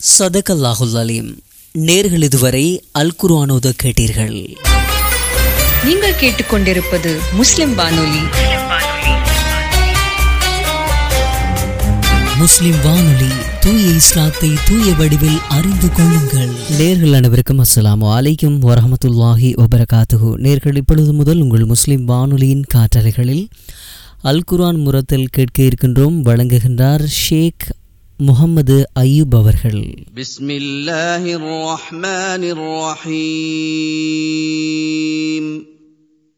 சதகல்லாஹுல் அலீம் நேர்கள் இதுவரை அல் குர்ஆனோத கேட்டீர்கள் நீங்கள் கேட்டுக்கொண்டிருப்பது முஸ்லிம் வானொலி முஸ்லிம் வானொலி தூய இஸ்லாத்தை தூய வடிவில் அறிந்து கொள்ளுங்கள் நேர்கள் அனைவருக்கும் அஸ்ஸலாமு அலைக்கும் வரஹமத்துல்லாஹி வபரகாத்துஹு நேர்கள் இப்பொழுது முதல் உங்கள் முஸ்லிம் வானொலியின் காற்றலைகளில் அல் குர்ஆன் முரத்தில் கேட்க இருக்கின்றோம் வழங்குகின்றார் ஷேக் முகமது அய்யூப் அவர்கள் بسم الله الرحمن الرحيم